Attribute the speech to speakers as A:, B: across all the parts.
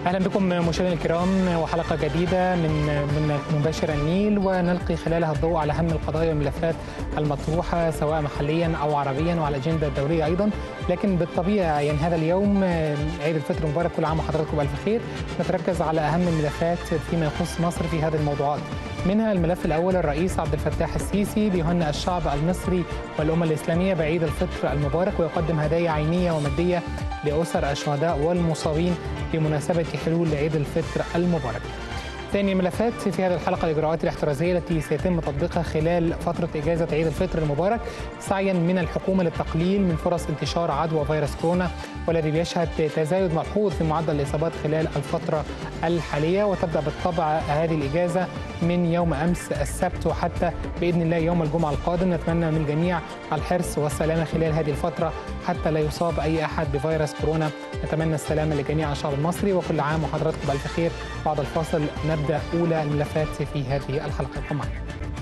A: اهلا بكم مشاهدينا الكرام وحلقه جديده من من مباشر النيل ونلقي خلالها الضوء على اهم القضايا والملفات المطروحه سواء محليا او عربيا وعلى الاجنده الدوليه ايضا لكن بالطبيعه يعني هذا اليوم عيد الفطر المبارك كل عام وحضراتكم بالف خير نتركز على اهم الملفات فيما يخص مصر في هذه الموضوعات منها الملف الاول الرئيس عبد الفتاح السيسي بيهنئ الشعب المصري والامه الاسلاميه بعيد الفطر المبارك ويقدم هدايا عينيه وماديه لاسر الشهداء والمصابين بمناسبه حلول عيد الفطر المبارك. ثاني ملفات في هذه الحلقه الاجراءات الاحترازيه التي سيتم تطبيقها خلال فتره اجازه عيد الفطر المبارك سعيا من الحكومه للتقليل من فرص انتشار عدوى فيروس كورونا والذي بيشهد تزايد ملحوظ في معدل الاصابات خلال الفتره الحاليه وتبدا بالطبع هذه الاجازه من يوم امس السبت وحتى باذن الله يوم الجمعه القادم نتمنى من الجميع الحرص والسلامه خلال هذه الفتره حتى لا يصاب اي احد بفيروس كورونا نتمنى السلامه لجميع الشعب المصري وكل عام وحضراتكم بالف خير بعد الفاصل نبدا اولى الملفات في هذه الحلقه ابقوا معنا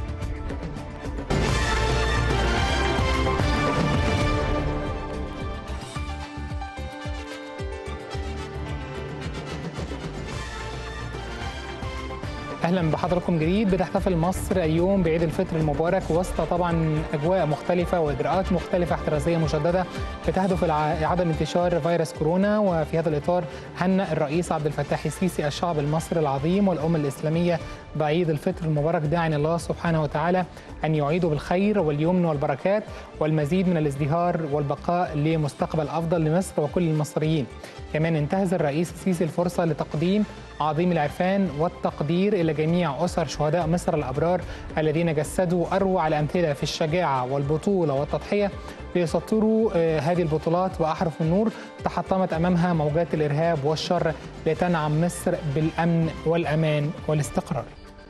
A: اهلا بحضراتكم جديد بتحتفل مصر اليوم بعيد الفطر المبارك وسط طبعا اجواء مختلفه واجراءات مختلفه احترازيه مشدده بتهدف لعدم انتشار فيروس كورونا وفي هذا الاطار هنأ الرئيس عبد الفتاح السيسي الشعب المصري العظيم والامه الاسلاميه بعيد الفطر المبارك داعيا الله سبحانه وتعالى ان يعيده بالخير واليمن والبركات والمزيد من الازدهار والبقاء لمستقبل افضل لمصر وكل المصريين. كمان انتهز الرئيس السيسي الفرصه لتقديم عظيم العرفان والتقدير الى جميع اسر شهداء مصر الابرار الذين جسدوا اروع الامثله في الشجاعه والبطوله والتضحيه ليسطروا هذه البطولات واحرف النور تحطمت امامها موجات الارهاب والشر لتنعم مصر بالامن والامان والاستقرار.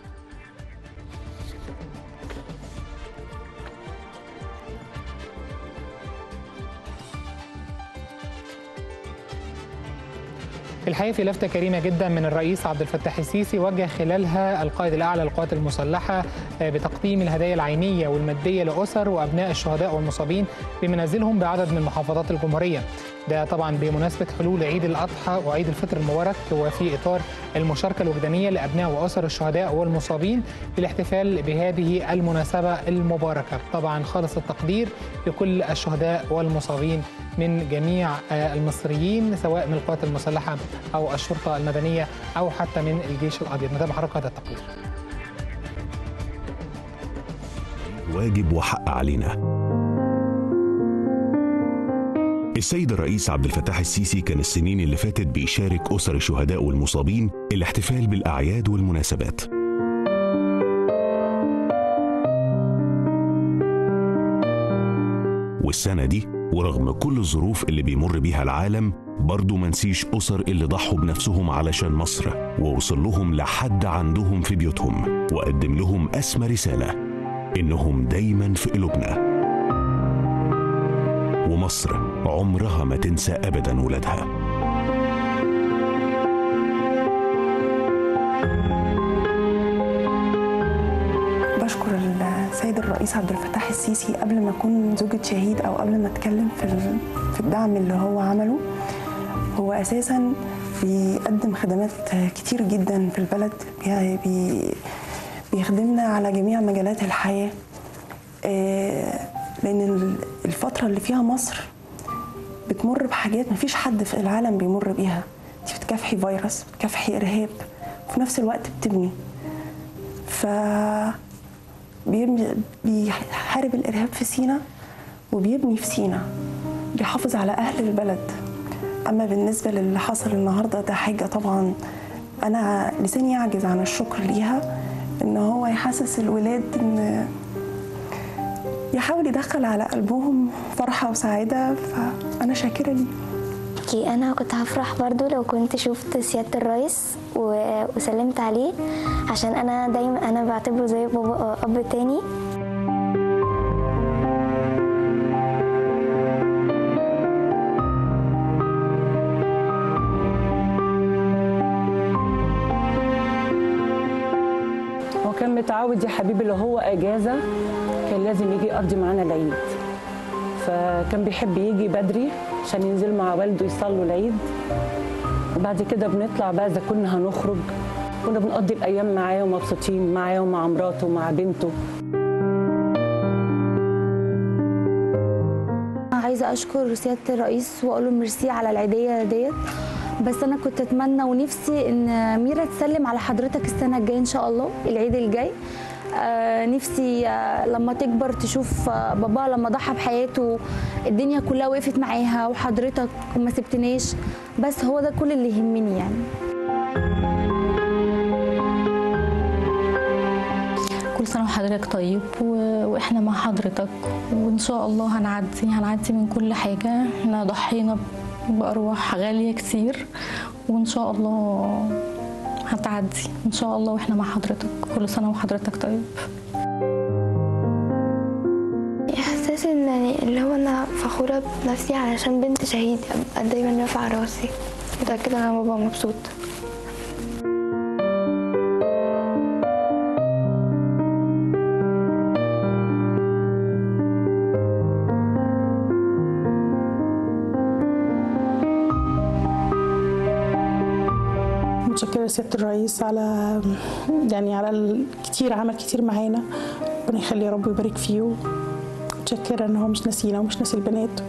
A: الحقيقه في لفته كريمه جدا من الرئيس عبد الفتاح السيسي وجه خلالها القائد الاعلى للقوات المسلحه بتقديم الهدايا العينيه والماديه لاسر وابناء الشهداء والمصابين بمنازلهم بعدد من محافظات الجمهوريه. ده طبعا بمناسبه حلول عيد الاضحى وعيد الفطر المبارك وفي اطار المشاركه الوجدانيه لابناء واسر الشهداء والمصابين بالاحتفال بهذه المناسبه المباركه. طبعا خالص التقدير لكل الشهداء والمصابين من جميع المصريين سواء من القوات المسلحه او الشرطه المدنيه او حتى من الجيش الابيض نتابع حضرتك هذا التقرير
B: واجب وحق علينا السيد الرئيس عبد الفتاح السيسي كان السنين اللي فاتت بيشارك أسر الشهداء والمصابين الاحتفال بالأعياد والمناسبات والسنة دي ورغم كل الظروف اللي بيمر بيها العالم برضه منسيش أسر اللي ضحوا بنفسهم علشان مصر ووصل لهم لحد عندهم في بيوتهم وقدم لهم أسمى رسالة إنهم دايما في قلوبنا ومصر عمرها ما تنسى أبدا ولادها
C: بشكر السيد الرئيس عبد الفتاح السيسي قبل ما اكون زوجة شهيد او قبل ما اتكلم في في الدعم اللي هو عمله هو اساسا بيقدم خدمات كتير جدا في البلد بي بيخدمنا على جميع مجالات الحياه لان الفتره اللي فيها مصر بتمر بحاجات مفيش حد في العالم بيمر بيها انت بتكافحي فيروس بتكافحي ارهاب وفي نفس الوقت بتبني ف بيحارب الارهاب في سينا وبيبني في سينا بيحافظ على اهل البلد اما بالنسبه للي حصل النهارده ده حاجه طبعا انا لساني يعجز عن الشكر ليها ان هو يحسس الولاد ان يحاول يدخل على قلبهم فرحه وسعاده فانا شاكره ليه
D: اوكي انا كنت هفرح برضو لو كنت شفت سياده الرئيس وسلمت عليه عشان انا دايما انا بعتبره زي بابا اب تاني
E: هو كان متعود يا حبيبي لو هو اجازه كان لازم يجي يقضي معانا العيد فكان بيحب يجي بدري عشان ينزل مع والده يصلوا العيد بعد كده بنطلع بقى اذا كنا هنخرج كنا بنقضي الايام معاه ومبسوطين معاه ومع مراته ومع بنته
F: عايزه اشكر سياده الرئيس واقول له ميرسي على العيديه ديت بس انا كنت اتمنى ونفسي ان ميرا تسلم على حضرتك السنه الجايه ان شاء الله العيد الجاي آه نفسي آه لما تكبر تشوف آه بابا لما ضحى بحياته الدنيا كلها وقفت معاها وحضرتك وما سبتناش بس هو ده كل اللي يهمني يعني
G: كل سنة وحضرتك طيب و- وإحنا مع حضرتك وإن شاء الله هنعدي هنعدي من كل حاجة إحنا ضحينا بأرواح غالية كتير وإن شاء الله هتعدي إن شاء الله وإحنا مع حضرتك كل سنة وحضرتك طيب
D: احساس ان يعني اللي هو انا فخوره بنفسي علشان بنت شهيد ابقى دايما رافعه راسي متاكده ان انا بابا مبسوط
H: متشكرة سيادة الرئيس على يعني على الكتير عمل كتير معانا ربنا يخليه يا رب ويبارك فيه متشكرة ان هو مش ناسينا ومش ناسي البنات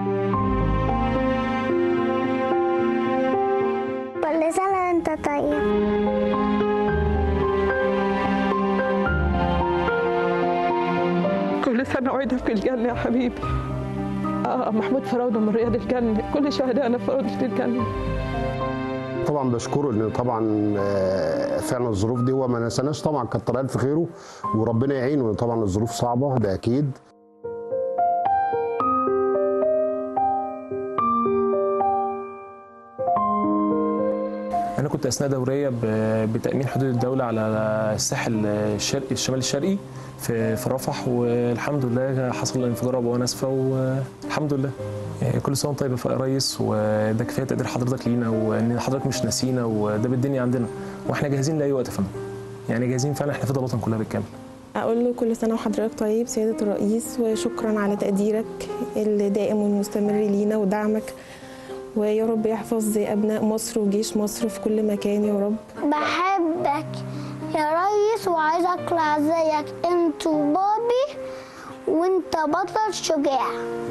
D: كل سنه انت طيب
I: كل سنة وعيدها في الجنة يا حبيبي آه محمود فراودة من رياض الجنة كل شهدائنا فراودة الجنة
J: طبعا بشكره ان طبعا آه، فعلا الظروف دي هو ما نساناش طبعا كتر الف خيره وربنا يعينه طبعا الظروف صعبه ده اكيد
K: انا كنت اثناء دوريه ب- بتامين حدود الدوله على الساحل الشرقي الشمال الشرقي في في رفح والحمد لله حصل انفجار ابواب ناسفه والحمد لله يعني كل سنه وأنت طيب يا ريس وده كفايه تقدير حضرتك لينا وان حضرتك مش ناسينا وده بالدنيا عندنا واحنا جاهزين لاي وقت يا فندم يعني جاهزين فعلا احنا في الوطن كلها بالكامل
L: أقول له كل سنة وحضرتك طيب سيادة الرئيس وشكرا على تقديرك الدائم والمستمر لينا ودعمك ويا رب يحفظ أبناء مصر وجيش مصر في كل مكان يا رب
M: بحبك يا ريس وعايز اطلع زيك انت وبابي وانت بطل شجاع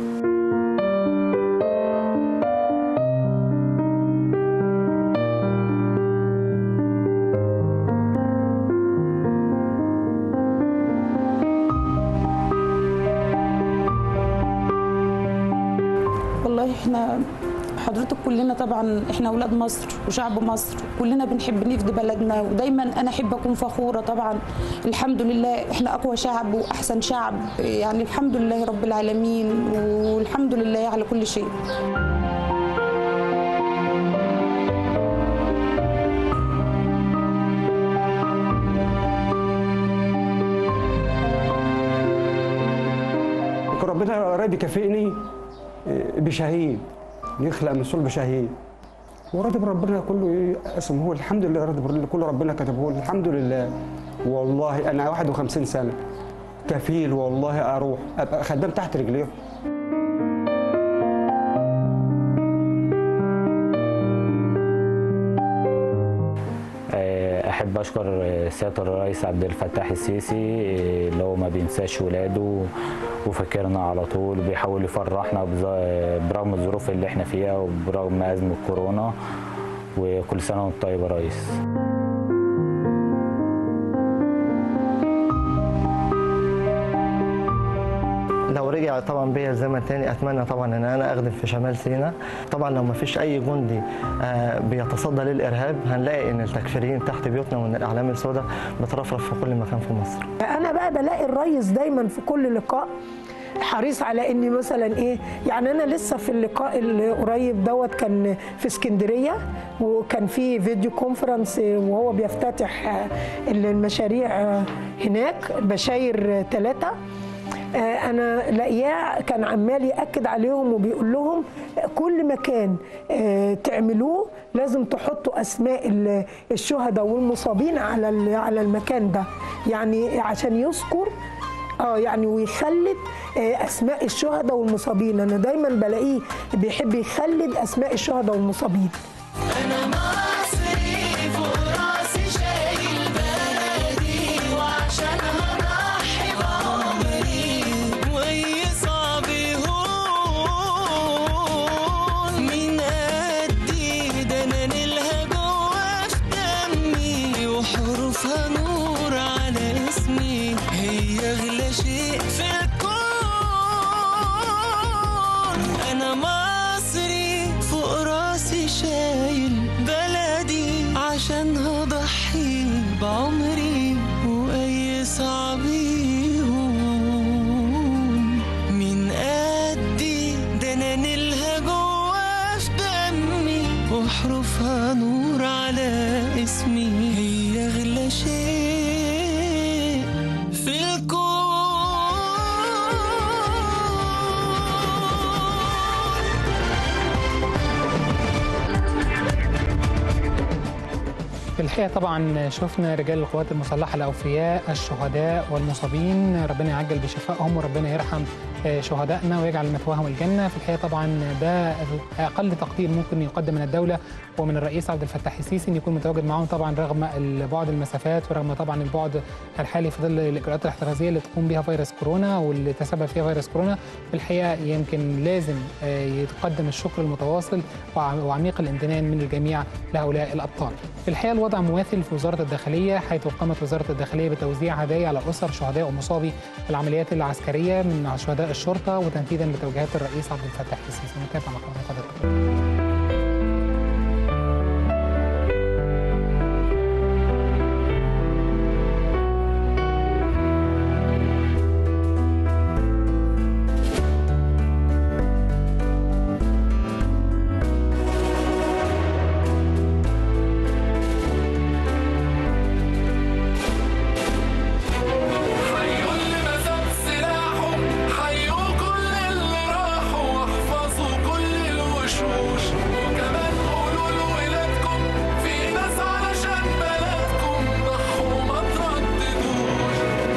H: والله احنا حضرتك كلنا طبعا احنا اولاد مصر وشعب مصر كلنا بنحب نفدي بلدنا ودايما انا احب اكون فخوره طبعا الحمد لله احنا اقوى شعب واحسن شعب يعني الحمد لله رب العالمين والحمد لله على كل شيء
N: يكون ربنا قريب يكافئني بشهيد يخلق من صلب شهيد وراضي بربنا كله اسمه هو الحمد لله راضي بربنا كله ربنا كتبه لي الحمد لله والله انا 51 سنه كفيل والله اروح ابقى خدام تحت رجليهم
O: احب اشكر سياده الرئيس عبد الفتاح السيسي اللي هو ما بينساش ولاده وفاكرنا على طول وبيحاول يفرحنا بز- برغم الظروف اللي احنا فيها وبرغم ازمه كورونا وكل سنه وانت طيب يا ريس
P: لو رجع طبعا بيا الزمن تاني اتمنى طبعا ان انا اخدم في شمال سيناء طبعا لو ما فيش اي جندي آه، بيتصدى للارهاب هنلاقي ان التكفيريين تحت بيوتنا وان الاعلام السوداء بترفرف في كل مكان في مصر
Q: انا بقى بلاقي الريس دايما في كل لقاء حريص على اني مثلا ايه يعني انا لسه في اللقاء اللي قريب دوت كان في اسكندريه وكان في فيديو كونفرنس وهو بيفتتح آه، المشاريع آه، هناك بشاير ثلاثه انا لاقياه كان عمال ياكد عليهم وبيقول لهم كل مكان آه، تعملوه لازم تحطوا اسماء ال- الشهداء والمصابين على ال- على المكان ده يعني عشان يذكر اه يعني ويخلد آه، اسماء الشهداء والمصابين انا دايما بلاقيه بيحب يخلد اسماء الشهداء والمصابين
R: أنا مصري فوق راسي شايل بلدي وعشان هضحي بعمري وأي صعب يهون من قدي ده أنا نيلها جوا في دمي وحروفها نور على اسمي هي أغلى شيء في الكون أنا مصري فوق راسي شايل بلدي عشان هضحي بعمري وأي صعب يهون من قدي ده أنا نيلها جوا في دمي وحروفها نور على اسمي هي أغلى شيء في الكون
A: في الحقيقه طبعا شفنا رجال القوات المسلحه الاوفياء الشهداء والمصابين ربنا يعجل بشفائهم وربنا يرحم آه، شهدائنا ويجعل مثواهم الجنه في الحقيقه طبعا ده اقل تقدير ممكن يقدم من الدوله ومن الرئيس عبد الفتاح السيسي ان يكون متواجد معهم طبعا رغم بعد المسافات ورغم طبعا البعد الحالي في ظل الاجراءات الاحترازيه اللي تقوم بها فيروس كورونا واللي تسبب فيها فيروس كورونا في الحقيقه يمكن لازم آه، يتقدم الشكر المتواصل وع- وعميق الامتنان من الجميع لهؤلاء الابطال. في الحقيقه الوضع مماثل في وزاره الداخليه حيث قامت وزاره الداخليه بتوزيع هدايا على اسر شهداء ومصابي العمليات العسكريه من شهداء الشرطه وتنفيذا لتوجيهات الرئيس عبد الفتاح السيسي. نتابع مع حضراتكم.
R: حيوا اللي مسك سلاحه حيوا كل اللي راحوا واحفظوا كل الوشوش وكمان قولوا لولادكم في ناس علشان بلدكم ضحوا ما ترددوش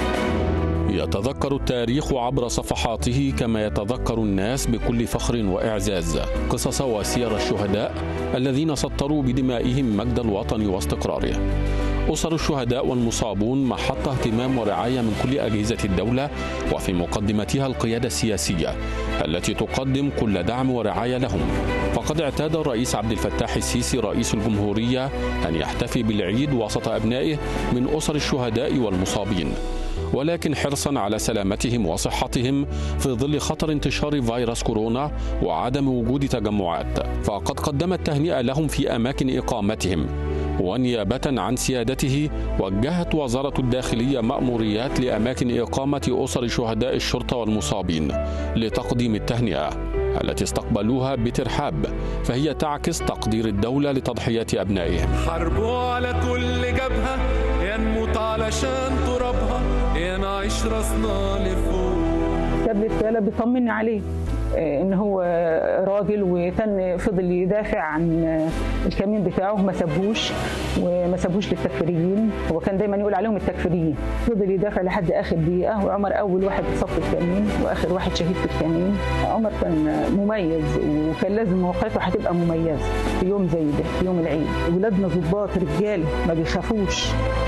S: يتذكر التاريخ عبر صفحاته كما يتذكر الناس بكل فخر واعزاز قصص وسير الشهداء الذين سطروا بدمائهم مجد الوطن واستقراره. اسر الشهداء والمصابون محط اهتمام ورعايه من كل اجهزه الدوله وفي مقدمتها القياده السياسيه التي تقدم كل دعم ورعايه لهم. فقد اعتاد الرئيس عبد الفتاح السيسي رئيس الجمهوريه ان يحتفي بالعيد وسط ابنائه من اسر الشهداء والمصابين. ولكن حرصا على سلامتهم وصحتهم في ظل خطر انتشار فيروس كورونا وعدم وجود تجمعات فقد قدمت تهنئه لهم في اماكن اقامتهم ونيابه عن سيادته وجهت وزاره الداخليه ماموريات لاماكن اقامه اسر شهداء الشرطه والمصابين لتقديم التهنئه التي استقبلوها بترحاب فهي تعكس تقدير الدوله لتضحيات ابنائهم
R: حاربوا على كل جبهة يا نموت علشان ترابها يا نعيش راسنا لفوق
T: كتب لي رساله بيطمني عليه آه، ان هو راجل وكان فضل يدافع عن آه، الكمين بتاعه ما سابهوش وما سابهوش للتكفيريين هو كان دايما يقول عليهم التكفيريين فضل يدافع لحد اخر دقيقه وعمر اول واحد في صف الكمين واخر واحد شهيد في الكمين عمر كان مميز وكان لازم موقفه هتبقى مميزه في يوم زي ده في يوم العيد ولادنا ضباط رجاله ما بيخافوش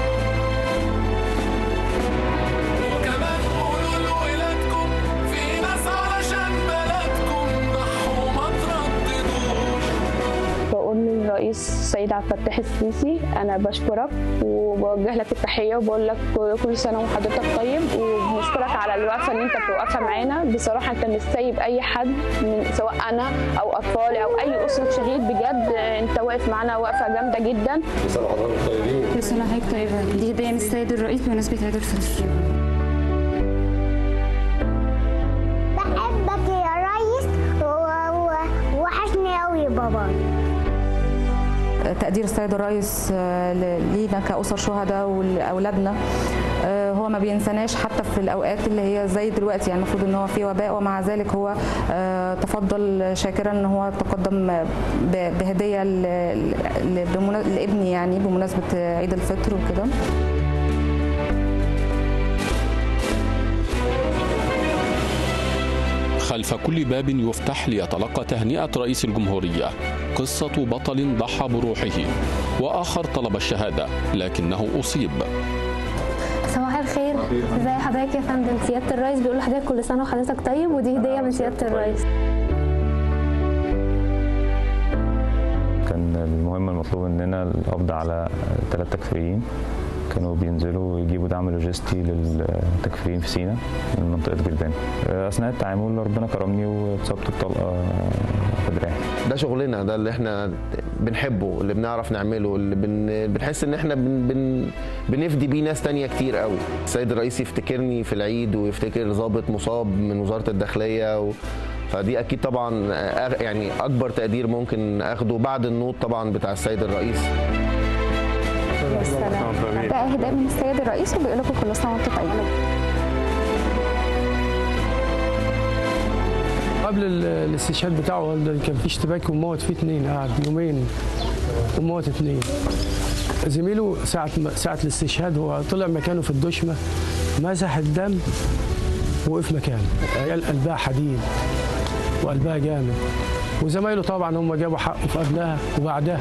R: وكمان قولوا لولادكم في ناس علشان بلدكم ضحوا ما ترددوش
U: بقول للرئيس السيد عبد الفتاح السيسي انا بشكرك وبوجه لك التحيه وبقول لك كل سنه وحضرتك طيب وبنشكرك على الوقفه اللي انت بتوقفها معانا بصراحه انت مش سايب اي حد من سواء انا او اطفالي او اي اسره شهيد بجد انت واقف معانا وقفه جامده جدا
R: كل سنه وحضرتك طيبين
V: كل سنة وحضرتك طيبة دي هدية من السيد الرئيس بمناسبة عيد الفطر
M: بحبك يا ريس وحشني قوي بابا
W: تقدير السيد الرئيس آه، ل- لينا كأسر شهداء ولأولادنا آه، هو ما بينساناش حتى في الأوقات اللي هي زي دلوقتي يعني المفروض إن هو في وباء ومع ذلك هو آه، تفضل شاكرا إن هو تقدم ب- بهدية ل- ل- بمنا- لابني يعني بمناسبة عيد الفطر وكده
S: خلف كل باب يفتح ليتلقى تهنئة رئيس الجمهورية قصة بطل ضحى بروحه وآخر طلب الشهادة لكنه أصيب
B: صباح الخير ازي حضرتك يا فندم سياده الرئيس بيقول لحضرتك كل سنه وحضرتك طيب ودي هديه من سياده الرئيس
C: كان المهمة المطلوب مننا القبض على ثلاث تكفيريين كانوا بينزلوا يجيبوا دعم لوجستي للتكفيريين في سينا من منطقة جلبان أثناء التعامل ربنا كرمني واتصبت بطلقة في دراعي
E: ده شغلنا ده اللي احنا بنحبه اللي بنعرف نعمله اللي بن... بنحس ان احنا بن... بن... بنفدي بيه ناس تانية كتير قوي السيد الرئيس يفتكرني في العيد ويفتكر ضابط مصاب من وزارة الداخلية و... فدي اكيد طبعا أغ- يعني اكبر تقدير ممكن اخده بعد النوط طبعا بتاع السيد الرئيس
V: ده اهداء من السيد الرئيس وبيقول لكم كل سنه وانتم طيبين
X: قبل ال- الاستشهاد بتاعه كان في اشتباك وموت فيه اثنين قعد يومين وموت اثنين زميله ساعة ما- ساعة الاستشهاد هو طلع مكانه في الدشمة مسح الدم وقف مكانه عيال قلبها حديد وقلبها جامد وزمايله طبعا هم جابوا حقه في قبلها وبعدها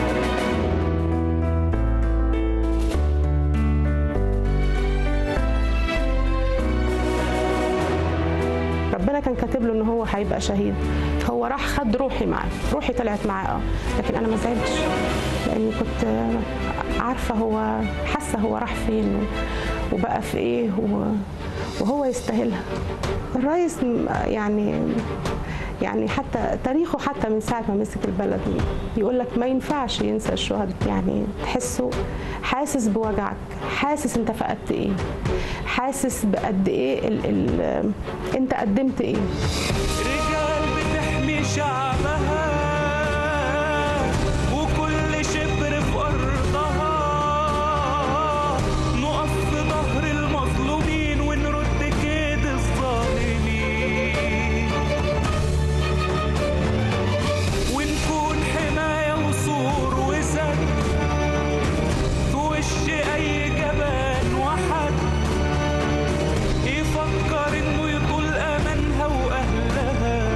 L: ربنا كان كاتب له ان هو هيبقى شهيد هو راح خد روحي معاه روحي طلعت معاه اه لكن انا ما زعلتش لاني كنت آه، عارفه هو حاسه هو راح فين و- وبقى في ايه و- وهو يستاهلها الرئيس م- يعني يعني حتى تاريخه حتى من ساعه ما مسك البلد يقول لك ما ينفعش ينسى الشهداء يعني تحسه حاسس بوجعك حاسس انت فقدت ايه حاسس بقد ايه ال ال انت قدمت ايه
R: رجال بتحمي شعبها وكل شبر في أرضها نقف في ظهر المظلومين ونرد كيد الظالمين ونكون حماية وسور وسد في وش أي جبان وحد يفكر إنه يطول أمانها وأهلها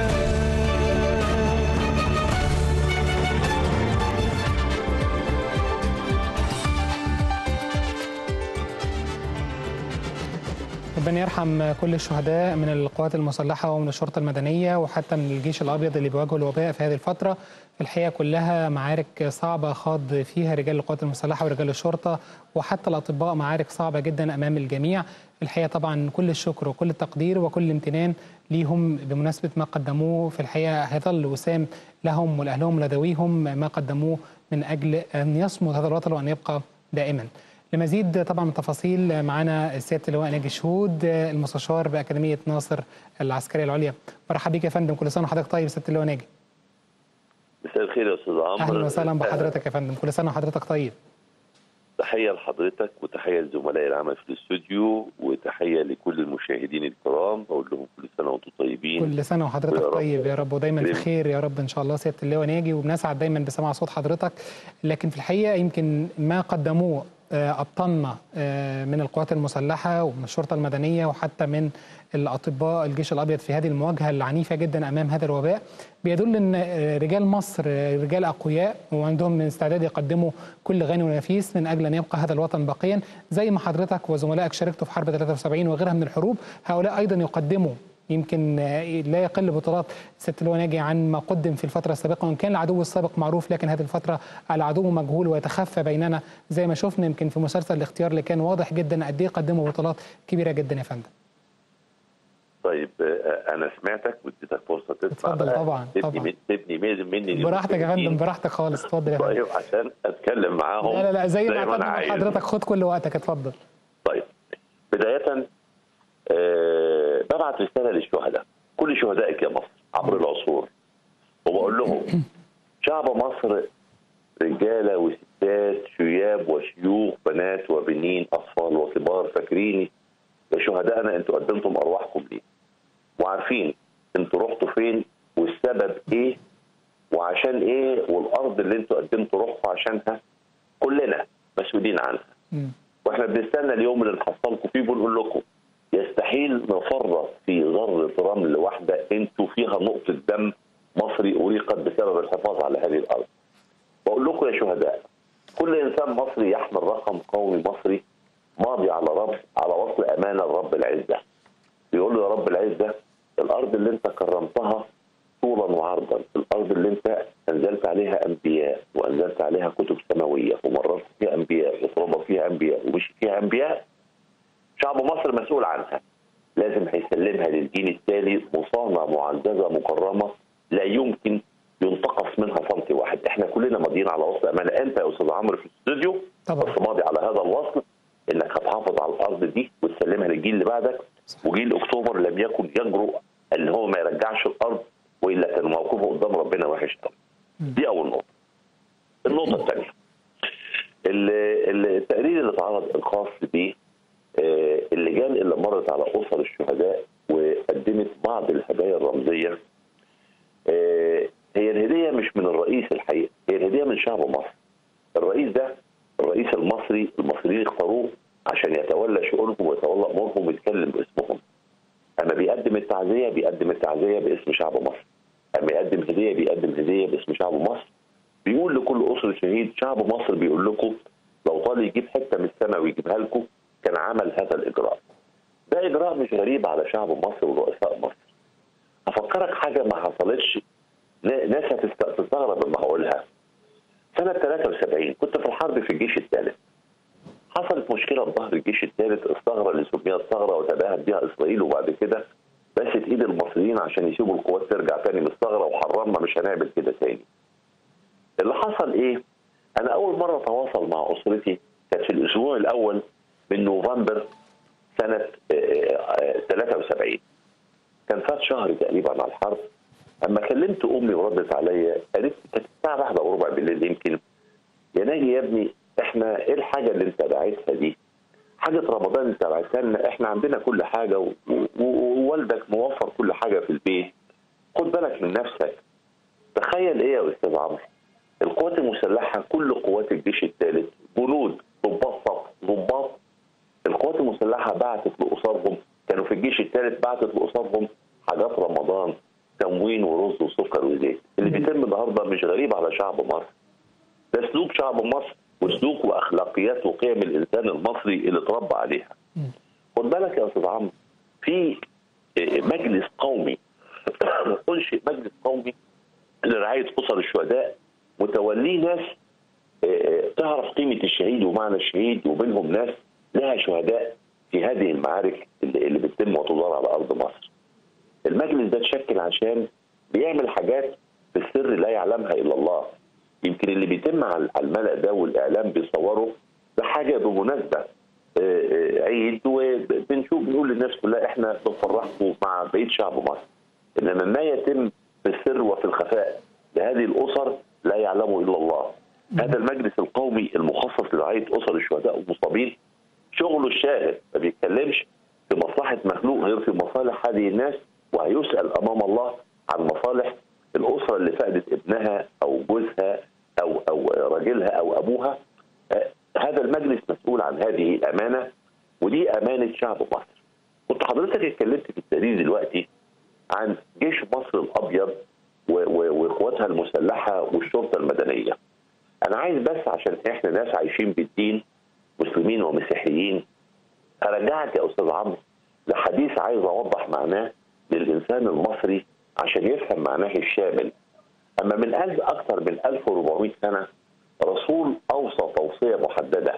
A: ربنا يرحم كل الشهداء من القوات المسلحة ومن الشرطة المدنية وحتى من الجيش الأبيض اللي بيواجهوا الوباء في هذه الفترة الحقيقة كلها معارك صعبة خاض فيها رجال القوات المسلحة ورجال الشرطة وحتى الأطباء معارك صعبة جدا أمام الجميع الحقيقة طبعا كل الشكر وكل التقدير وكل الامتنان ليهم بمناسبة ما قدموه في الحقيقة هيظل وسام لهم ولأهلهم ولذويهم ما قدموه من أجل أن يصمد هذا الوطن وأن يبقى دائما لمزيد طبعا من التفاصيل معنا سياده اللواء ناجي شهود المستشار باكاديميه ناصر العسكريه العليا مرحبا بك يا فندم كل سنه وحضرتك طيب سياده اللواء ناجي
Y: مساء الخير يا استاذ عمرو
A: اهلا وسهلا بحضرتك يا فندم كل سنه وحضرتك طيب
Y: تحيه لحضرتك وتحيه لزملاء العمل في الاستوديو وتحيه لكل المشاهدين الكرام بقول لهم كل سنه وانتم طيبين
A: كل سنه
Y: ويا
A: وحضرتك
Y: رب.
A: طيب يا رب ودايما في
Y: كريم.
A: خير يا رب ان شاء الله سياده اللواء ناجي وبنسعد دايما بسماع صوت حضرتك لكن في الحقيقه يمكن ما قدموه آه، ابطالنا آه، من القوات المسلحه ومن الشرطه المدنيه وحتى من الاطباء الجيش الابيض في هذه المواجهه العنيفه جدا امام هذا الوباء بيدل ان آه، رجال مصر آه، رجال اقوياء وعندهم من استعداد يقدموا كل غني ونفيس من اجل ان يبقى هذا الوطن باقيا زي ما حضرتك وزملائك شاركتوا في حرب 73 وغيرها من الحروب هؤلاء ايضا يقدموا يمكن آه، لا يقل بطولات ست اللواء ناجي عن ما قدم في الفتره السابقه وان كان العدو السابق معروف لكن هذه الفتره العدو مجهول ويتخفى بيننا زي ما شفنا يمكن في مسلسل الاختيار اللي كان واضح جدا قد ايه قدموا بطولات كبيره جدا يا فندم
Y: طيب آه، انا سمعتك واديتك فرصه تسمع
A: اتفضل
Y: بقى.
A: طبعا،
Y: سيبني
A: طبعا.
Y: من- سيبني من- مني
A: براحتك يا
Y: للمشاهدين.
A: فندم براحتك خالص اتفضل يا فندم
Y: طيب عشان اتكلم معاهم
A: لا لا لا زي ما
Y: انا
A: اعتدنا
Y: عايز
A: مع حضرتك خد كل وقتك اتفضل
Y: طيب بداية آه، ببعت رسالة للشهداء كل شهدائك يا مصر عبر العصور وبقول لهم شعب مصر رجالة وستات شياب وشيوخ بنات وبنين أطفال وكبار فاكريني يا شهدائنا انتوا قدمتم أرواحكم ليه وعارفين انتوا رحتوا فين والسبب ايه وعشان ايه والأرض اللي انتوا قدمتوا روحكم عشانها كلنا مسؤولين عنها واحنا بنستنى اليوم اللي نحصلكم فيه بنقول لكم يستحيل نفرط في ذره رمل واحده انتوا فيها نقطه دم مصري اريقت بسبب الحفاظ على هذه الارض. بقول لكم يا شهداء كل انسان مصري يحمل رقم قومي مصري ماضي على رب على وصل امانه لرب العزه. بيقول له يا رب العزه الارض اللي انت كرمتها طولا وعرضا، الارض اللي انت انزلت عليها انبياء وانزلت عليها كتب سماويه ومررت فيها انبياء وتربى فيها انبياء ومشي فيها انبياء شعب مصر مسؤول عنها لازم هيسلمها للجيل التالي مصانه معززه مكرمه لا يمكن ينتقص منها سنتي واحد احنا كلنا ماضيين على وصل امانه انت يا استاذ عمرو في الاستوديو
A: طبعا
Y: بس ماضي على هذا الوصل انك هتحافظ على الارض دي وتسلمها للجيل اللي بعدك وجيل اكتوبر لم يكن يجرؤ ان هو ما يرجعش الارض والا كان موقفه قدام ربنا وحش قوي دي اول نقطه النقطه الثانيه التقرير اللي اتعرض الخاص ب آه، اللجان اللي مرت على اسر الشهداء وقدمت بعض الهدايا الرمزيه آه، هي الهديه مش من الرئيس الحقيقه هي الهديه من شعب مصر الرئيس ده الرئيس المصري المصريين اختاروه عشان يتولى شؤونهم ويتولى امورهم ويتكلم باسمهم اما بيقدم التعزيه بيقدم التعزيه باسم شعب مصر اما يقدم هديه بيقدم هديه باسم شعب مصر بيقول لكل اسره شهيد شعب مصر بيقول لكم لو طال يجيب حته من السماء ويجيبها لكم كان عمل هذا الاجراء ده اجراء مش غريب على شعب مصر ورؤساء مصر هفكرك حاجه ما حصلتش نا- ناس هتست- هتستغرب لما هقولها سنه 73 كنت في الحرب في الجيش الثالث حصلت مشكله في ظهر الجيش الثالث الثغره اللي سميت ثغره وتباهت بها اسرائيل وبعد كده بست ايد المصريين عشان يسيبوا القوات ترجع تاني من الثغره وحرمنا مش هنعمل كده تاني. اللي حصل ايه؟ انا اول مره اتواصل مع اسرتي كانت في الاسبوع الاول من نوفمبر سنه آه، آه، 73 كان فات شهر تقريبا على الحرب اما كلمت امي وردت عليا قالت كانت الساعه واحدة وربع بالليل يمكن يا ناجي يا ابني احنا ايه الحاجه اللي انت باعتها دي؟ حاجه رمضان انت بعتها لنا احنا عندنا كل حاجه و- و- ووالدك موفر كل حاجه في البيت خد بالك من نفسك تخيل ايه يا استاذ عمرو القوات المسلحه كل قوات الجيش الثالث جنود ضباط صف ضباط القوات المسلحه بعتت لقصادهم كانوا في الجيش الثالث بعتت لقصادهم حاجات رمضان تموين ورز وسكر وزيت اللي بيتم النهارده مش غريب على شعب مصر ده سلوك شعب مصر وسلوك واخلاقيات وقيم الانسان المصري اللي اتربى عليها خد بالك يا استاذ عمرو في مجلس قومي انشئ مجلس قومي لرعايه اسر الشهداء متوليه ناس آه، تعرف قيمه الشهيد ومعنى الشهيد وبينهم ناس لها شهداء في هذه المعارك اللي اللي بتتم وتدار على ارض مصر. المجلس ده اتشكل عشان بيعمل حاجات في السر لا يعلمها الا الله. يمكن اللي بيتم على على الملأ ده والاعلام بيصوره ده حاجه بمناسبه آه، آه، عيد وبنشوف بنقول للناس كلها احنا بنفرحكم مع بقيه شعب مصر. انما ما يتم في السر وفي الخفاء لهذه الاسر لا يعلمه الا الله. هذا المجلس القومي المخصص لرعايه اسر الشهداء والمصابين شغله الشاهد ما بيتكلمش في مصلحه مخلوق غير في مصالح هذه الناس وهيسال امام الله عن مصالح الاسره اللي فقدت ابنها او جوزها او او راجلها او ابوها آه، هذا المجلس مسؤول عن هذه الامانه ودي امانه شعب مصر. كنت حضرتك اتكلمت في التقرير دلوقتي عن جيش مصر الابيض و- و- وقواتها المسلحه والشرطه المدنيه. انا عايز بس عشان احنا ناس عايشين بالدين مسلمين ومسيحيين ارجعك يا استاذ عمرو لحديث عايز اوضح معناه للانسان المصري عشان يفهم معناه الشامل. اما من ألف اكثر من 1400 سنه رسول اوصى توصيه محدده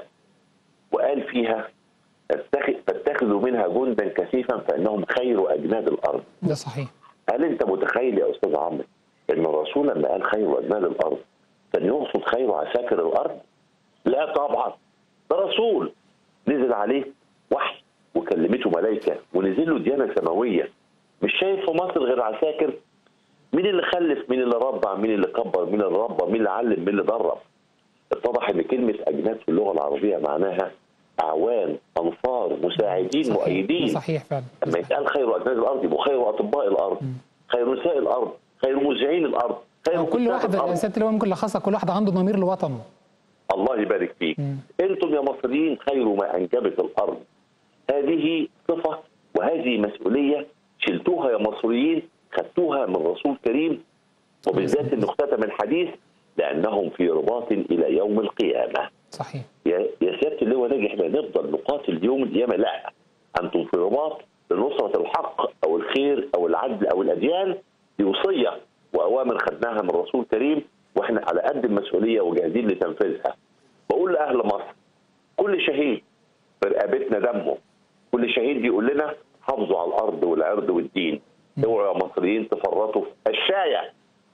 Y: وقال فيها "اتخذ- فاتخذوا منها جندا كثيفا فانهم خير اجناد الارض.
A: ده صحيح
Y: هل انت متخيل يا استاذ عمرو ان الرسول لما قال خير اجناد الارض كان يقصد خير عساكر الارض؟ لا طبعا ده رسول نزل عليه وحي وكلمته ملائكه ونزل له ديانه سماويه مش شايف في مصر غير عساكر مين اللي خلف مين اللي رضع مين اللي كبر مين اللي ربى مين اللي علم مين اللي درب اتضح ان كلمه اجناد في اللغه العربيه معناها اعوان انصار مساعدين مؤيدين
A: صحيح فعلا
Y: لما يتقال خير اجناد الارض يبقوا خير اطباء الارض خير نساء الارض خير مذيعين الارض خير
A: كل
Y: كتاب
A: واحد
Y: الأرض.
A: يا سياده اللواء ممكن لخصها كل واحد عنده ضمير لوطنه
Y: الله يبارك فيك انتم يا مصريين خير ما انجبت الارض هذه صفه وهذه مسؤوليه شلتوها يا مصريين خدتوها من رسول كريم وبالذات انه اختتم الحديث لانهم في رباط الى يوم القيامه
A: صحيح
Y: يا يا سياده اللواء ناجي احنا نفضل نقاتل يوم القيامه لا انتم في رباط لنصره الحق او الخير او العدل او الاديان دي وصيه واوامر خدناها من رسول كريم واحنا على قد المسؤوليه وجاهزين لتنفيذها. بقول لاهل مصر كل شهيد في رقبتنا دمه كل شهيد بيقول لنا حافظوا على الارض والعرض والدين اوعوا يا مصريين تفرطوا في الشايع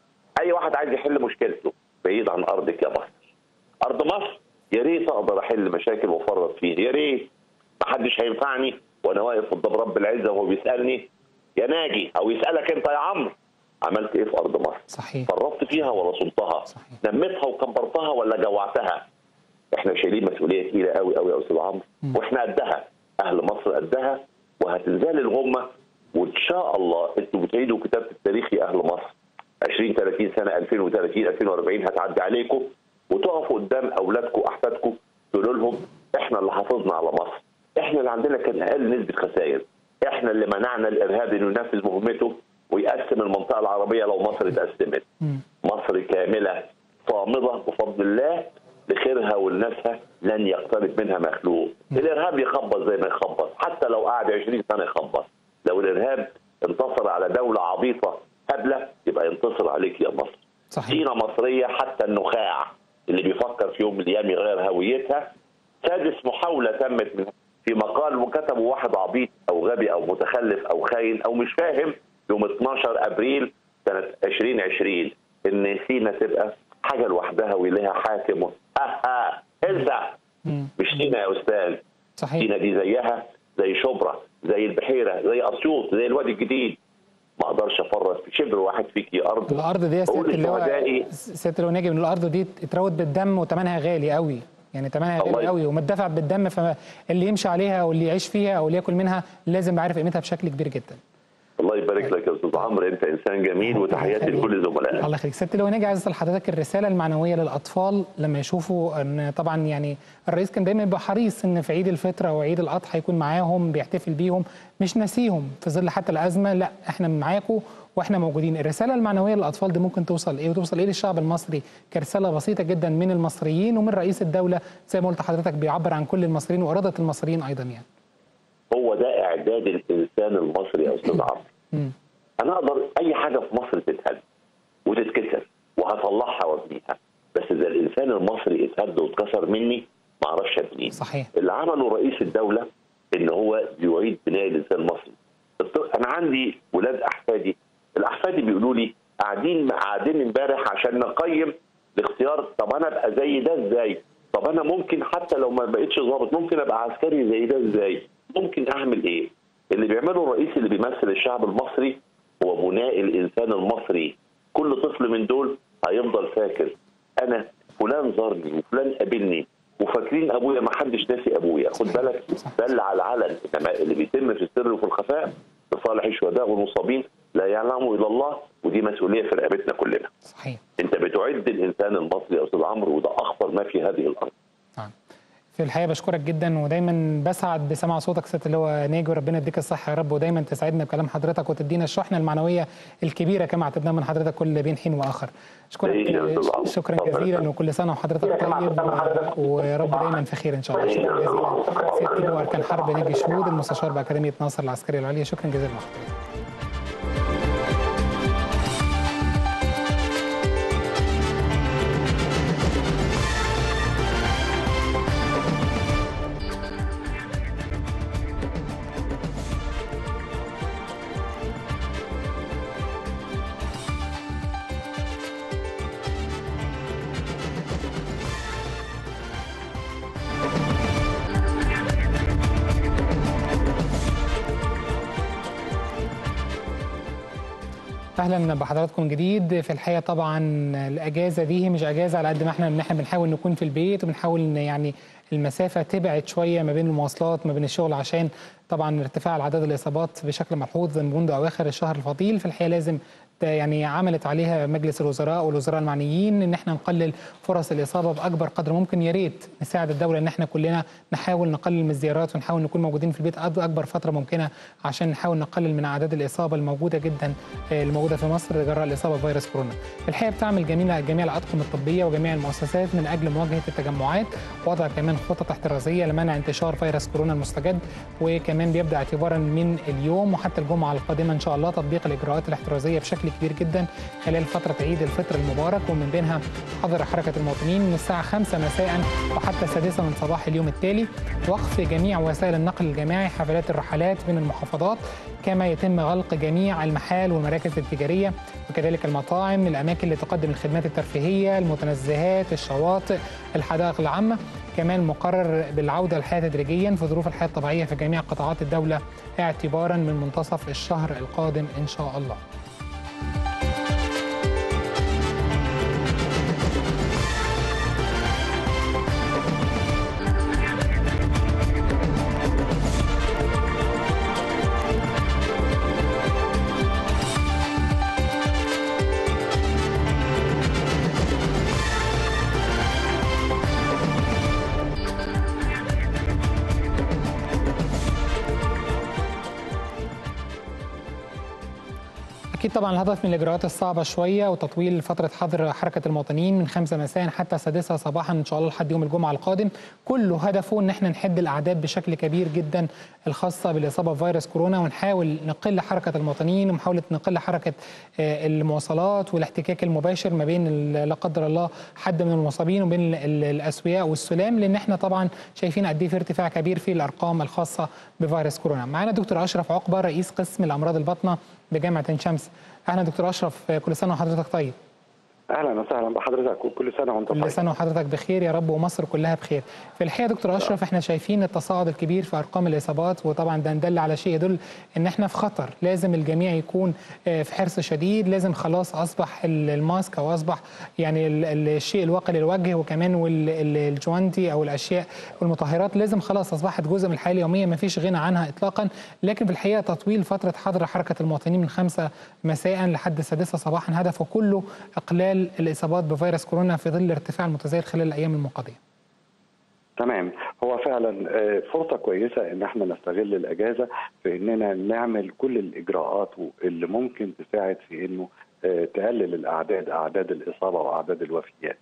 Y: اي واحد عايز يحل مشكلته بعيد عن ارضك يا مصر ارض مصر يا ريت اقدر احل مشاكل وافرط فيها يا ريت محدش هينفعني وانا واقف قدام رب العزه وهو بيسالني يا ناجي او يسالك انت يا عمرو عملت ايه في ارض مصر؟
A: صحيح
Y: فرطت فيها ولا صمتها؟ صحيح. نميتها وكبرتها ولا جوعتها؟ احنا شايلين مسؤوليه تقيله قوي قوي يا استاذ عمرو واحنا قدها اهل مصر قدها وهتنزل الغمه وان شاء الله انتوا بتعيدوا كتابه التاريخ يا اهل مصر 20 30 سنه 2030 2040 هتعدي عليكم وتقفوا قدام اولادكم واحفادكم تقولوا لهم احنا اللي حافظنا على مصر احنا اللي عندنا كان اقل نسبه خسائر احنا اللي منعنا الارهاب انه ينفذ مهمته ويقسم المنطقه العربيه لو مصر اتقسمت مصر كامله صامده بفضل الله لخيرها ولناسها لن يقترب منها مخلوق الارهاب يخبط زي ما يخبط حتى لو قعد 20 سنه يخبط لو الارهاب انتصر على دوله عبيطه هبله يبقى ينتصر عليك يا مصر
A: صحيح.
Y: سينا مصريه حتى النخاع اللي بيفكر في يوم من الايام يغير هويتها سادس محاوله تمت من في مقال وكتبه واحد عبيط او غبي او متخلف او خاين او مش فاهم يوم 12 ابريل سنه 2020 ان سينا تبقى حاجه لوحدها ولها حاكم اها انسى مش سينا يا استاذ
A: صحيح
Y: سينا دي زيها زي شبرا زي البحيره زي اسيوط زي الوادي الجديد ما اقدرش افرط في شبر واحد فيك يا ارض
A: الارض دي يا
Y: بقول
A: سياده اللواء
Y: لشهدائي
A: سياده اللواء ناجي من الارض دي اتروت بالدم وثمنها غالي قوي يعني ثمنها
Y: الله
A: غالي قوي ومتدفع بالدم فاللي يمشي عليها واللي يعيش فيها او اللي ياكل منها لازم يبقى عارف قيمتها بشكل كبير جدا
Y: الله يبارك لك يا استاذ عمرو انت انسان جميل وتحياتي لكل زملائك
A: الله يخليك سياده اللواء ناجي عايز اسال حضرتك الرساله المعنويه للاطفال لما يشوفوا ان طبعا يعني الرئيس كان دايما يبقى حريص ان في عيد الفطر او عيد الاضحى يكون معاهم بيحتفل بيهم مش ناسيهم في ظل حتى الازمه لا احنا معاكم واحنا موجودين الرساله المعنويه للاطفال دي ممكن توصل ايه وتوصل ايه للشعب المصري كرساله بسيطه جدا من المصريين ومن رئيس الدوله زي ما قلت حضرتك بيعبر عن كل المصريين واراده المصريين ايضا يعني
Y: هو ده اعداد الانسان المصري يا استاذ عمرو انا اقدر اي حاجه في مصر تتهد وتتكسر وهصلحها وابنيها بس اذا الانسان المصري اتهد واتكسر مني ما اعرفش ابنيه
A: صحيح
Y: اللي عمله رئيس الدوله ان هو بيعيد بناء الانسان المصري الط- انا عندي ولاد احفادي الاحفادي بيقولوا لي قاعدين قاعدين امبارح عشان نقيم الاختيار طب انا ابقى زي ده ازاي طب انا ممكن حتى لو ما بقتش ضابط ممكن ابقى عسكري زي ده ازاي ممكن اعمل ايه اللي بيعمله الرئيس اللي بيمثل الشعب المصري هو بناء الانسان المصري كل طفل من دول هيفضل فاكر انا فلان زارني وفلان قابلني وفاكرين ابويا ما حدش ناسي ابويا خد بالك ده اللي على العلن انما اللي بيتم في السر وفي الخفاء لصالح الشهداء والمصابين لا يعلمه الا الله ودي مسؤوليه في رقبتنا كلنا
A: صحيح
Y: انت بتعد الانسان المصري يا استاذ عمرو وده اخطر ما في هذه الارض
A: في الحقيقه بشكرك جدا ودايما بسعد بسمع صوتك سياده اللي هو ناجي وربنا يديك الصحه يا رب ودايما تسعدنا بكلام حضرتك وتدينا الشحنه المعنويه الكبيره كما اعتدناها من حضرتك كل بين حين واخر
Y: إيه يا
A: اشكرك
Y: أستاذ عمرو.
A: شكرا
Y: اتفضل.
A: جزيلا وكل سنه وحضرتك طيب و- ويا رب دايما في خير ان شاء الله شكرا جزيلا سياده اللواء اركان حرب ناجي شهود المستشار باكاديميه ناصر العسكريه العليا شكرا جزيلا لحضرتك اهلا بحضراتكم جديد في الحقيقه طبعا الاجازه دي هي مش اجازه على قد ما احنا ان احنا بنحاول نكون في البيت وبنحاول ان يعني المسافه تبعد شويه ما بين المواصلات ما بين الشغل عشان طبعا ارتفاع عدد الاصابات بشكل ملحوظ منذ اواخر الشهر الفضيل في الحقيقه لازم ده يعني عملت عليها مجلس الوزراء والوزراء المعنيين ان احنا نقلل فرص الاصابه باكبر قدر ممكن يا ريت نساعد الدوله ان احنا كلنا نحاول نقلل من الزيارات ونحاول نكون موجودين في البيت أك- اكبر فتره ممكنه عشان نحاول نقلل من اعداد الاصابه الموجوده جدا آه، الموجوده في مصر جراء الاصابه بفيروس كورونا. الحقيقه بتعمل جميع جميع الاطقم الطبيه وجميع المؤسسات من اجل مواجهه التجمعات وضع كمان خطط احترازيه لمنع انتشار فيروس كورونا المستجد وكمان بيبدا اعتبارا من اليوم وحتى الجمعه القادمه ان شاء الله تطبيق الاجراءات الاحترازيه بشكل كبير جدا خلال فتره عيد الفطر المبارك ومن بينها حظر حركه المواطنين من الساعه 5 مساء وحتى السادسه من صباح اليوم التالي وقف جميع وسائل النقل الجماعي حافلات الرحلات بين المحافظات كما يتم غلق جميع المحال والمراكز التجاريه وكذلك المطاعم الاماكن اللي تقدم الخدمات الترفيهيه المتنزهات الشواطئ الحدائق العامه كمان مقرر بالعوده للحياه تدريجيا في ظروف الحياه الطبيعيه في جميع قطاعات الدوله اعتبارا من منتصف الشهر القادم ان شاء الله اكيد طبعا الهدف من الاجراءات الصعبه شويه وتطويل فتره حظر حركه المواطنين من 5 مساء حتى السادسه صباحا ان شاء الله لحد يوم الجمعه القادم كله هدفه ان احنا نحد الاعداد بشكل كبير جدا الخاصه بالاصابه بفيروس كورونا ونحاول نقل حركه المواطنين ومحاوله نقل حركه آه، المواصلات والاحتكاك المباشر ما بين ال- لا قدر الله حد من المصابين وبين ال- ال- الاسوياء والسلام لان احنا طبعا شايفين قد ايه في ارتفاع كبير في الارقام الخاصه بفيروس كورونا معانا دكتور اشرف عقبه رئيس قسم الامراض الباطنه بجامعه عين شمس اهلا دكتور اشرف كل سنه وحضرتك طيب
D: اهلا وسهلا بحضرتك وكل سنه وانت طيب
A: كل سنه وحضرتك بخير يا رب ومصر كلها بخير في الحقيقه دكتور اشرف احنا شايفين التصاعد الكبير في ارقام الاصابات وطبعا ده ندل على شيء يدل ان احنا في خطر لازم الجميع يكون آه، في حرص شديد لازم خلاص اصبح ال- الماسك او اصبح يعني ال- ال- الشيء الواقي للوجه وكمان والجوانتي او الاشياء والمطهرات لازم خلاص اصبحت جزء من الحياه اليوميه ما فيش غنى عنها اطلاقا لكن في الحقيقه تطويل فتره حظر حركه المواطنين من خمسة مساء لحد السادسه صباحا هدفه كله اقلال الاصابات بفيروس كورونا في ظل الارتفاع المتزايد خلال الايام المقبله
D: تمام هو فعلا آه، فرصه كويسه ان احنا نستغل الاجازه في اننا نعمل كل الاجراءات اللي ممكن تساعد في انه آه، تقلل الاعداد اعداد الاصابه واعداد الوفيات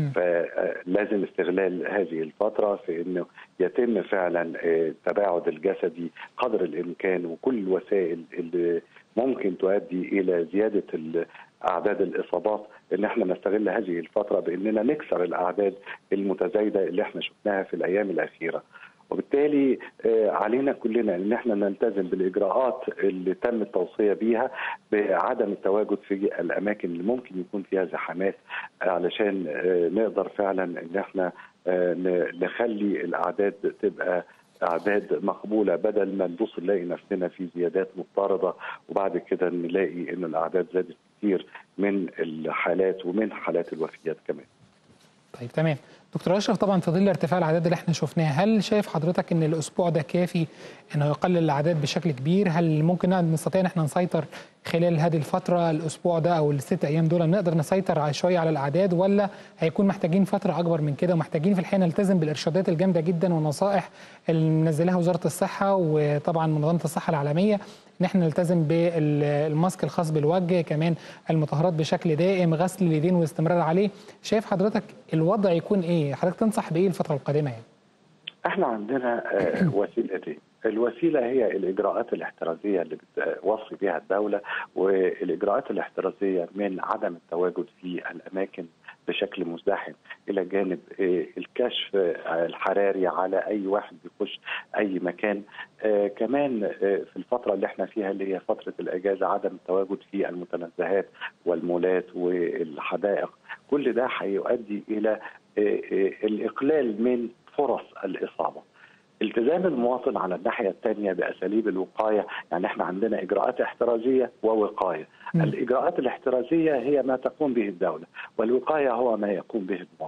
D: فلازم استغلال هذه الفتره في انه يتم فعلا آه، التباعد الجسدي قدر الامكان وكل الوسائل اللي ممكن تؤدي الى زياده ال- اعداد الاصابات ان احنا نستغل هذه الفتره باننا نكسر الاعداد المتزايده اللي احنا شفناها في الايام الاخيره وبالتالي آه، علينا كلنا ان احنا نلتزم بالاجراءات اللي تم التوصيه بيها بعدم التواجد في الاماكن اللي ممكن يكون فيها زحامات علشان آه، نقدر فعلا ان احنا آه، ن- نخلي الاعداد تبقى اعداد مقبوله بدل ما نبص نلاقي نفسنا في زيادات مضطرده وبعد كده نلاقي ان الاعداد زادت كتير من الحالات ومن حالات الوفيات كمان
A: طيب تمام دكتور اشرف طبعا في ظل ارتفاع الاعداد اللي احنا شفناها هل شايف حضرتك ان الاسبوع ده كافي انه يقلل الاعداد بشكل كبير هل ممكن نقدر- نستطيع ان احنا نسيطر خلال هذه الفتره الاسبوع ده او الست ايام دول نقدر نسيطر على شويه على الاعداد ولا هيكون محتاجين فتره اكبر من كده ومحتاجين في الحقيقه نلتزم بالارشادات الجامده جدا والنصائح اللي منزلها وزاره الصحه وطبعا منظمه الصحه العالميه ان احنا نلتزم بالماسك الخاص بالوجه كمان المطهرات بشكل دائم غسل اليدين والاستمرار عليه شايف حضرتك الوضع يكون ايه حضرتك تنصح بايه الفتره القادمه يعني
D: احنا عندنا آه، وسيلتين الوسيله هي الاجراءات الاحترازيه اللي بتوصي بها الدوله والاجراءات الاحترازيه من عدم التواجد في الاماكن بشكل مزدحم الى جانب آه، الكشف آه، الحراري على اي واحد بيخش اي مكان آه، كمان آه، في الفتره اللي احنا فيها اللي هي فتره الاجازه عدم التواجد في المتنزهات والمولات والحدائق كل ده هيؤدي الى آه، آه، الاقلال من فرص الاصابه التزام المواطن على الناحيه الثانيه باساليب الوقايه يعني احنا عندنا اجراءات احترازيه ووقايه الاجراءات الاحترازيه هي ما تقوم به الدوله والوقايه هو ما يقوم به المواطن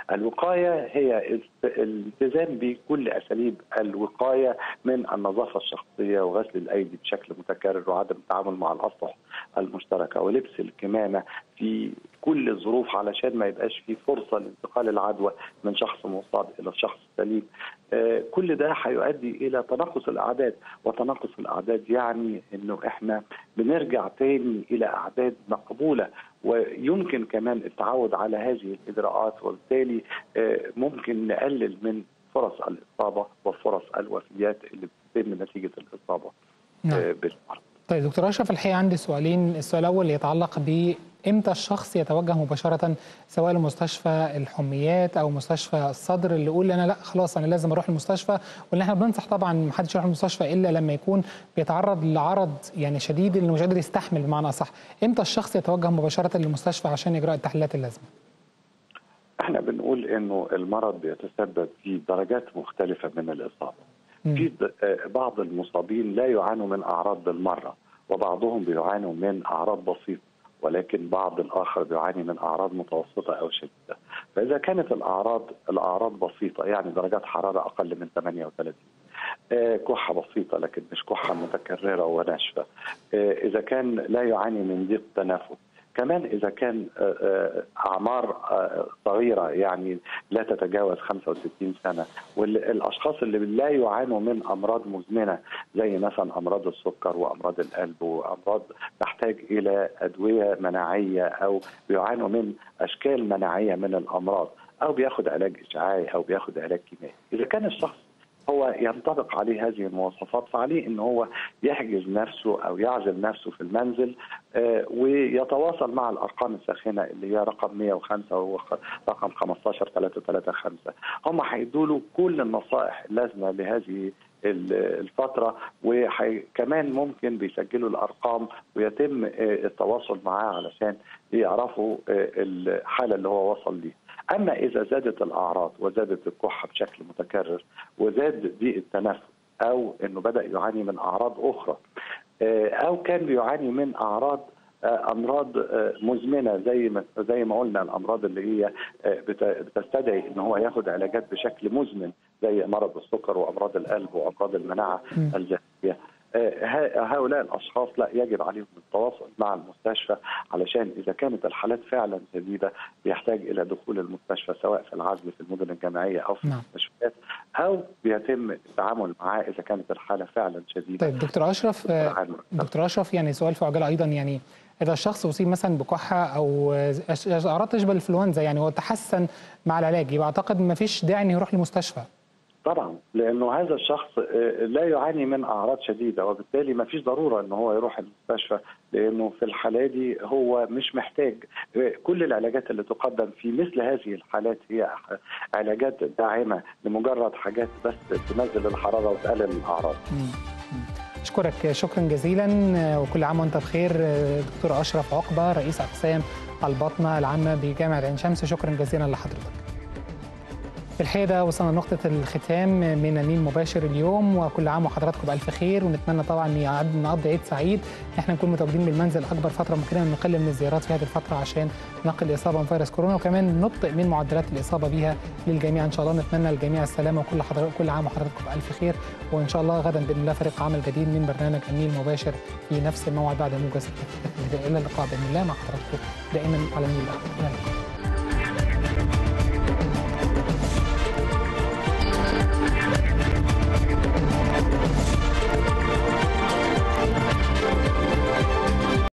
D: الوقايه هي الت- الالتزام بكل اساليب الوقايه من النظافه الشخصيه وغسل الايدي بشكل متكرر وعدم التعامل مع الاسطح المشتركه ولبس الكمامه في كل الظروف علشان ما يبقاش في فرصه لانتقال العدوى من شخص مصاب الى شخص سليم آه، كل ده هيؤدي الى تناقص الاعداد وتناقص الاعداد يعني انه احنا بنرجع تاني الى اعداد مقبوله ويمكن كمان التعود على هذه الاجراءات وبالتالي آه، ممكن نقلل من فرص الاصابه وفرص الوفيات اللي بتتم نتيجه الاصابه
A: نعم.
D: آه، بالمرض
A: طيب دكتور اشرف الحقيقه عندي سؤالين السؤال الاول يتعلق بامتى الشخص يتوجه مباشره سواء لمستشفى الحميات او مستشفى الصدر اللي يقول انا لا خلاص انا لازم اروح المستشفى واللي احنا بننصح طبعا ما حدش يروح المستشفى الا لما يكون بيتعرض لعرض يعني شديد انه مش قادر يستحمل بمعنى اصح امتى الشخص يتوجه مباشره للمستشفى عشان اجراء التحليلات اللازمه
D: احنا بنقول انه المرض بيتسبب في درجات مختلفه من الاصابه في د- آه، بعض المصابين لا يعانوا من اعراض بالمره وبعضهم بيعانوا من اعراض بسيطه ولكن بعض الاخر بيعاني من اعراض متوسطه او شديده فاذا كانت الاعراض الاعراض بسيطه يعني درجات حراره اقل من 38 آه، كحه بسيطه لكن مش كحه متكرره وناشفه آه، اذا كان لا يعاني من ضيق تنفس كمان اذا كان آه، آه، اعمار آه، صغيره يعني لا تتجاوز 65 سنه والاشخاص اللي لا يعانوا من امراض مزمنه زي مثلا امراض السكر وامراض القلب وامراض تحتاج الى ادويه مناعيه او بيعانوا من اشكال مناعيه من الامراض او بياخد علاج اشعاعي او بياخد علاج كيميائي اذا كان الشخص هو ينطبق عليه هذه المواصفات فعليه ان هو يحجز نفسه او يعزل نفسه في المنزل آه، ويتواصل مع الارقام الساخنه اللي هي رقم 105 ورقم 15 335 هم هيدوا له كل النصائح اللازمه لهذه ال- الفتره وكمان ممكن بيسجلوا الارقام ويتم آه، التواصل معاه علشان يعرفوا آه، الحاله اللي هو وصل ليها اما اذا زادت الاعراض وزادت الكحه بشكل متكرر وزاد ضيق التنفس او انه بدا يعاني من اعراض اخرى آه، او كان بيعاني من اعراض آه، امراض آه، مزمنه زي ما زي ما قلنا الامراض اللي هي آه، بت- بتستدعي ان هو ياخد علاجات بشكل مزمن زي مرض السكر وامراض القلب وامراض المناعه الذهنيه آه، ه- هؤلاء الاشخاص لا يجب عليهم التواصل مع المستشفى علشان اذا كانت الحالات فعلا شديده بيحتاج الى دخول المستشفى سواء في العزل في المدن الجامعيه او في
A: نعم.
D: المستشفيات او بيتم التعامل معاه اذا كانت الحاله فعلا شديده
A: طيب دكتور اشرف آه، دكتور اشرف يعني سؤال في عجاله ايضا يعني اذا الشخص اصيب مثلا بكحه او أش- اعراض تشبه الانفلونزا يعني هو تحسن مع العلاج يبقى اعتقد ما فيش داعي انه يروح لمستشفى
D: طبعا لانه هذا الشخص آه، لا يعاني من اعراض شديده وبالتالي ما فيش ضروره ان هو يروح المستشفى لانه في الحاله دي هو مش محتاج آه، كل العلاجات اللي تقدم في مثل هذه الحالات هي علاجات داعمه لمجرد حاجات بس تنزل الحراره وتقلل الاعراض
A: اشكرك شكرا جزيلا وكل عام وانت بخير دكتور اشرف عقبه رئيس اقسام البطنه العامه بجامعه عين شمس شكرا جزيلا لحضرتك في الحقيقه ده وصلنا لنقطة الختام من النيل مباشر اليوم وكل عام وحضراتكم بألف خير ونتمنى طبعا يعد- نقضي عيد سعيد احنا نكون متواجدين بالمنزل أكبر فترة ممكنة نقلل من الزيارات في هذه الفترة عشان نقل الإصابة من فيروس كورونا وكمان نبطئ من معدلات الإصابة بها للجميع إن شاء الله نتمنى للجميع السلامة وكل حضر... كل عام وحضراتكم بألف خير وإن شاء الله غدا بإذن الله فريق عمل جديد من برنامج النيل مباشر في نفس الموعد بعد موجز إلى اللقاء بإذن الله مع حضراتكم دائما على النيل الأحمر